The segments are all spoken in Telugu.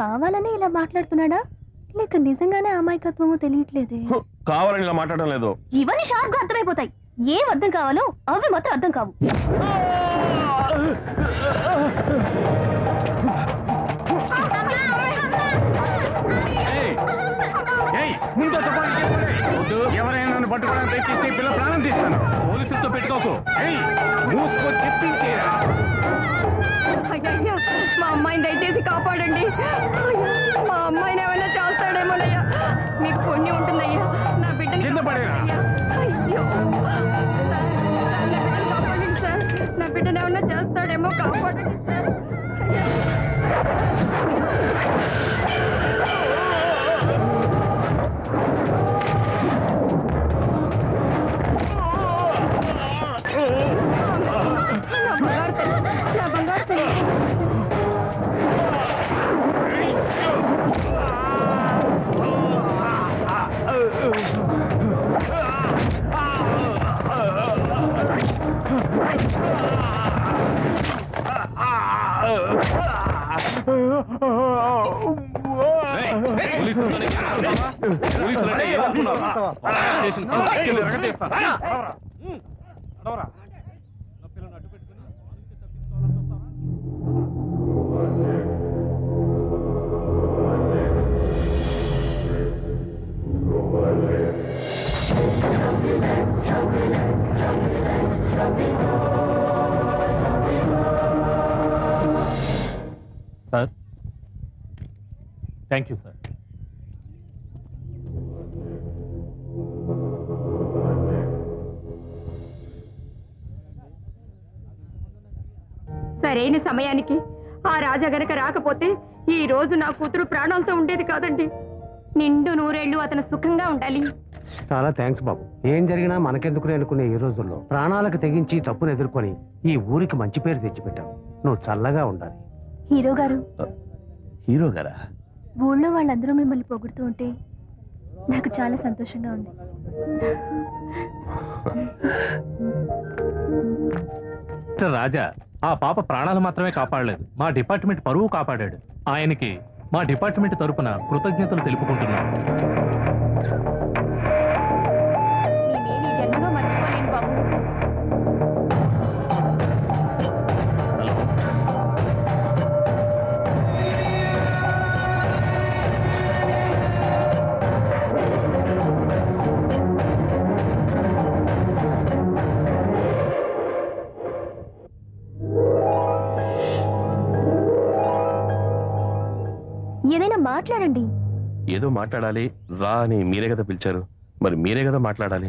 కావాలని ఇలా మాట్లాడుతున్నాడా లేక నిజంగానే అమాయకత్వమో తెలియట్లేదే హు, కావాలని ఇలా మాట్లాడడం లేదు ఇవన్నీ షార్ప్ గా అర్థమైపోతాయి ఏం అర్థం కావాలో అవి మాత్రం అర్థం కావు ఏయ్! ఏయ్, ముందు చెప్పండి, చెప్పండి. వద్దు, ఎవరైనా నన్ను పట్టుకోవడానికి ప్రయత్నిస్తే ఈ పిల్ల ప్రాణం తీస్తాను పోలీసులతో పెట్టుకోకు ఏయ్, మూసుకో చెప్పించేరా అయ్యయ్యో మా అమ్మాయిని దయచేసి కాపాడండి అయ్యో, మా అమ్మాయిని ఏమైనా చేస్తాడేమోనయ్యా మీకు పుణ్యం ఉంటుందయ్యా నా బిడ్డని కింద పడేరా. కాపాడండి అయ్యా. అయ్యో సార్, నా బిడ్డని కాపాడండి సార్ నా బిడ్డని ఏమైనా చేస్తాడేమో కాపాడండి సార్ అయ్యా. నా బంగారు తల్లి, నా బంగారు తల్లి. ఏయ్, పోలీసులని ఏమనుకున్నావా? పోలీసులంటే ఏమనుకున్నావా? స్టేషన్ కి తీసుకెళ్ళి ఎరగదీస్తా. నడవరా. నా పిల్లని అడ్డు పెట్టుకుని మా నుంచి తప్పించుకోవాలని చూస్తావా? సార్ థ్యాంక్ యూ సార్ సరైన సమయానికి ఆ రాజా గనక రాకపోతే ఈ రోజు నా కూతురు ప్రాణాలతో ఉండేది కాదండి నిండు నూరేళ్లు అతను సుఖంగా ఉండాలి చాలా థ్యాంక్స్ బాబు ఏం జరిగినా మనకెందుకునే అనుకునే ఈ రోజుల్లో ప్రాణాలకు తెగించి తప్పును ఎదుర్కొని ఈ ఊరికి మంచి పేరు తెచ్చిపెట్టావు నువ్వు చల్లగా ఉండాలి హీరో గారు హీరో గారా ఊళ్ళో వాళ్ళందరూ మిమ్మల్ని పొగుడుతూ ఉంటే నాకు చాలా సంతోషంగా ఉంది మిస్టర్ రాజా ఆ పాప ప్రాణాలు మాత్రమే కాపాడలేదు మా డిపార్ట్మెంట్ పరువు కాపాడాడు ఆయనకి మా డిపార్ట్మెంట్ తరపున కృతజ్ఞతలు తెలుపుకుంటున్నాం నేనేమి ఈ జన్మలో మర్చిపోలేను బాబు ఏదైనా మాట్లాడండి ఏదో మాట్లాడాలి రా అని మీరే కదా పిలిచారు మరి మీరే కదా మాట్లాడాలి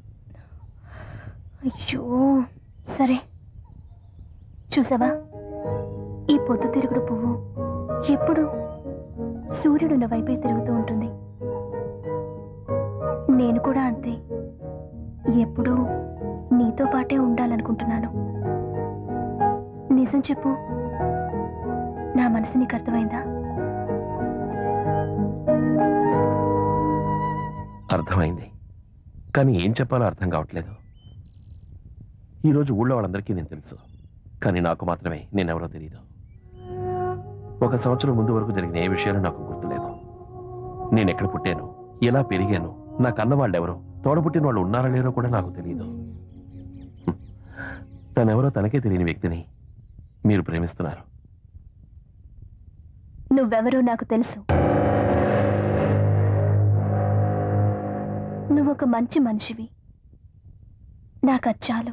అయ్యో సరే చూసావా ఈ పొద్దు తిరుగుడు పువ్వు ఎప్పుడు సూర్యుడున్న వైపే తిరుగుతూ ఉంటుంది నేను కూడా అంతే ఎప్పుడూ నీతో పాటే ఉండాలనుకుంటున్నాను నిజం చెప్పు నా మనసు నీకు అర్థమైందా అర్థమైంది కానీ ఏం చెప్పాలో అర్థం కావట్లేదు ఈరోజు ఊళ్ళో వాళ్ళందరికీ నేను తెలుసు కానీ నాకు మాత్రమే నేనెవరో తెలియదు ఒక సంవత్సరం ముందు వరకు జరిగిన ఏ విషయాలు నాకు గుర్తులేదు నేను ఎక్కడ పుట్టాను ఎలా పెరిగాను నా కన్న వాళ్ళెవరో తోడబుట్టిన వాళ్ళు ఉన్నారా లేరో కూడా నాకు తెలియదు హ్మ్. తనెవరో తనకే తెలియని వ్యక్తిని మీరు ప్రేమిస్తున్నారు నువ్వెవరో నాకు తెలుసు నువ్వొక మంచి మనిషివి నాకు అది చాలు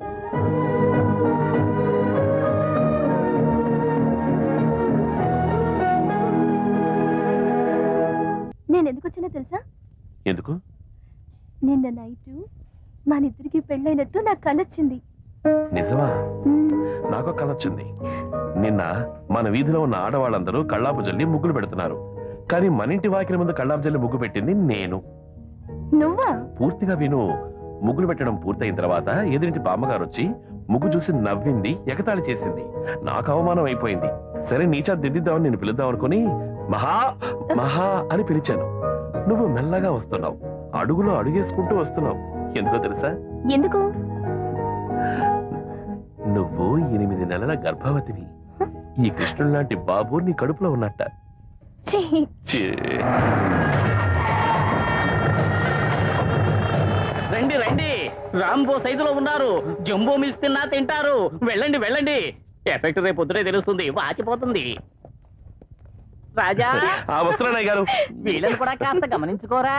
నేను ఎందుకు వచ్చినా తెలుసా ఎందుకు నిన్న నైట్ మనిద్దరికి పెళ్ళైనట్టు నాకు కలొచ్చింది నిజమా మ్మ్. నాకు కల వచ్చింది నిన్న మన వీధిలో ఉన్న ఆడవాళ్ళందరూ కళ్ళాపు జల్లి ముగ్గులు పెడుతున్నారు కానీ మన ఇంటి వాకిలి ముందు కళ్ళాపు జల్లి ముగ్గు పెట్టింది నేను నువ్వా పూర్తిగా విను ముగ్గులు పెట్టడం పూర్తయిన తర్వాత ఎదురింటి బామ్మగారు వచ్చి ముగ్గు చూసి నవ్వింది ఎగతాళి చేసింది నాకు అవమానం అయిపోయింది సరే నీచా దిద్దిద్దామని నేను పిలుద్దాం అనుకుని మహా మహా అని పిలిచాను నువ్వు మెల్లగా వస్తున్నావు అడుగులో అడుగేసుకుంటూ వస్తున్నావు ఎందుకో తెలుసా ఎందుకు నువ్వు ఎనిమిది నెలల గర్భవతివి ఈ కృష్ణుడు లాంటి బాబు నీ కడుపులో ఉన్నట్ట ఛీ, ఛీ. రండి రండి రాంబో సైజులో ఉన్నారు జంబో మిల్స్ తిన్నా తింటారు వెళ్ళండి వెళ్ళండి ఎఫెక్ట్ రేపు పొద్దునే తెలుస్తుంది వాచిపోతుంది రాజా ఆ వస్తున్నానయ్య గారు వీళ్ళని కూడా కాస్త గమనించుకోరా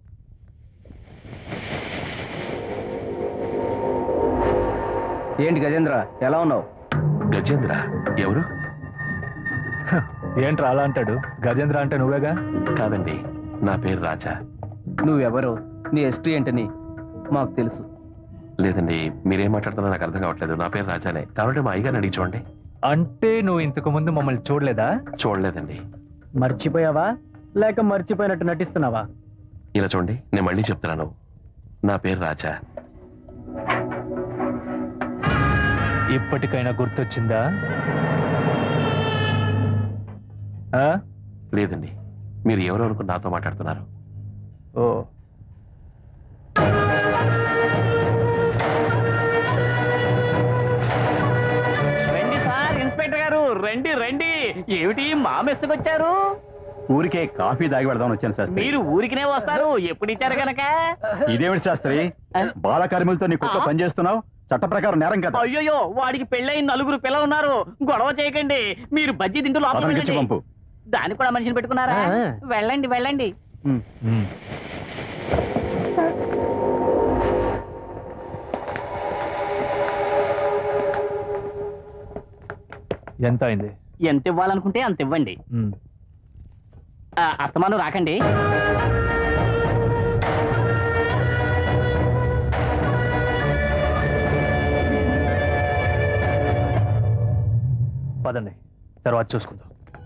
ఏంటి గజేంద్ర ఎలా ఉన్నావు గజేంద్ర ఎవరు ఏంట్రా అలా అంటాడు గజేంద్ర అంటే నువ్వేగా కాదండి నా పేరు రాజా నువ్వెవరు నీ హిస్టరీ ఏంటని మాకు తెలుసు లేదండి మీరేం మాట్లాడుతున్నా నాకు అర్థం కావట్లేదు నా పేరు రాజానే కాబట్టి మా అయ్యగారిని అడిగి చూడండి అంటే నువ్వు ఇంతకు ముందు మమ్మల్ని చూడలేదా చూడలేదండి మర్చిపోయావా లేక మర్చిపోయినట్టు నటిస్తున్నావా ఇలా చూడండి నేను మళ్ళీ చెప్తున్నాను నా పేరు రాజా ఇప్పటికైనా గుర్తొచ్చిందా ఆ? లేదండి మీరు ఎవరు అనుకుని నాతో మాట్లాడుతున్నారు ఓ రండి సార్ ఇన్స్పెక్టర్ గారు రండి రండి ఏమిటి మా మెస్సుకు వచ్చారు ఊరికే కాఫీ తాగి పెడదామని వచ్చాను శాస్త్రి మీరు ఊరికినే వస్తారు ఎప్పుడు ఇచ్చారు గనక ఇదేమిటి శాస్త్రి బాల కార్మికులతో నీ కుక్క ఆ? పనిచేస్తున్నావు చట్ట ప్రకారం నేరం కదా అయ్యోయ్యో వాడికి పెళ్ళైన నలుగురు పిల్లలు ఉన్నారు గొడవ చేయకండి మీరు బజ్జీ తింటూ లోపలికి అతనికి ఇచ్చి వెళ్ళండి. పంపు దానికి కూడా మనిషిని పెట్టుకున్నారా ఆ. వెళ్ళండి వెళ్ళండి ఉమ్. ఎంత అయింది ఎంత ఇవ్వాలనుకుంటే అంత ఇవ్వండి ఉమ్. ఆ, అస్తమానం రాకండి పదండి తర్వాత చూసుకుందాం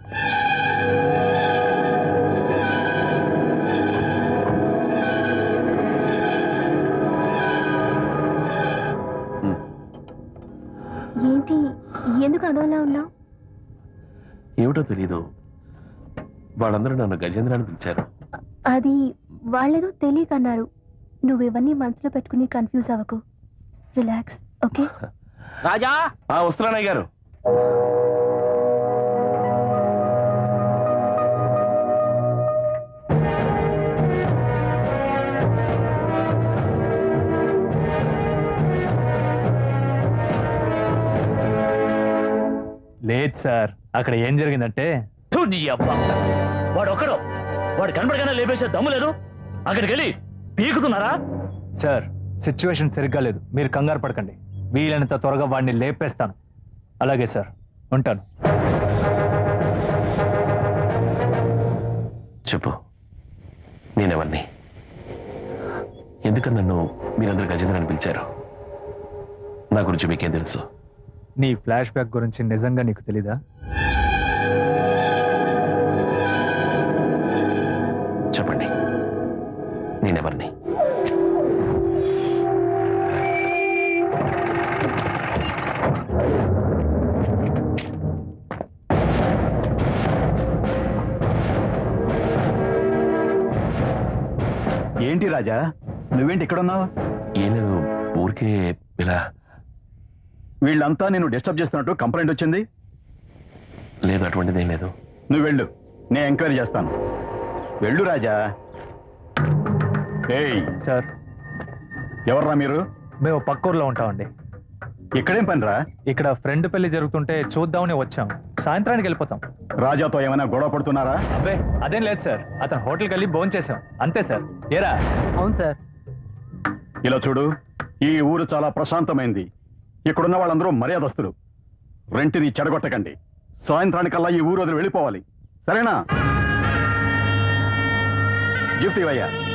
ఉమ్. ఏంటి ఎందుకు అదోలా ఉన్నావు ఏమిటో తెలీదు వాళ్ళందరూ నన్ను గజేంద్ర అని పిలిచారు అది వాళ్ళేదో తెలియకన్నారు నువ్వు ఇవన్నీ మనసులో పెట్టుకుని కన్ఫ్యూజ్ అవ్వకు రిలాక్స్ ఓకే రాజా ఆ వస్తున్నానయ్య గారు లేదు సార్ అక్కడ ఏం జరిగిందంటే థు, నీ అబ్బా. వాడు ఒకడు వాడు కనబడగానే లేపేసే దమ్ము లేదు అక్కడికి వెళ్ళి పీకుతున్నారా సార్ సిచ్యువేషన్ సరిగ్గా లేదు మీరు కంగారు పడకండి వీలైనంత త్వరగా వాడిని లేపేస్తాను అలాగే సార్ ఉంటాను చెప్పు నేనెవరిని ఎందుకని నన్ను మీరందరూ గజేంద్ర అని పిలిచారు నా గురించి మీకేం తెలుసు నీ ఫ్లాష్ బ్యాక్ గురించి నిజంగా నీకు తెలీదా చెప్పండి నేనెవరిని ఏంటి రాజా నువ్వేంటి ఇక్కడ ఉన్నావు ఏం లేదు ఊరికే ఇలా వీళ్ళంతా నేను డిస్టర్బ్ చేస్తున్నట్టు కంప్లైంట్ వచ్చింది లేదు అటువంటిదేం లేదు నువ్వు వెళ్ళు నేను ఎంక్వైరీ చేస్తాను వెళ్ళు రాజా ఏయ్ సార్ ఎవర్రా మీరు మేము పక్కూర్లో ఉంటామండి ఇక్కడేం పనిరా ఇక్కడ ఫ్రెండ్ పెళ్లి జరుగుతుంటే చూద్దామని వచ్చాం సాయంత్రానికి వెళ్ళిపోతాం రాజాతో ఏమైనా గొడవ పడుతున్నారా అబ్బే అదేం లేదు సార్ అతను హోటల్కి వెళ్ళి భోజనం చేసాం అంతే సార్ ఏరా అవును సార్ ఇలా చూడు ఈ ఊరు చాలా ప్రశాంతమైంది ఇక్కడున్న వాళ్ళందరూ మర్యాదస్తులు రెంటిని చెడగొట్టకండి సాయంత్రానికల్లా ఈ ఊరు వదిలి వెళ్ళిపోవాలి సరేనా జీప్తివయ్యా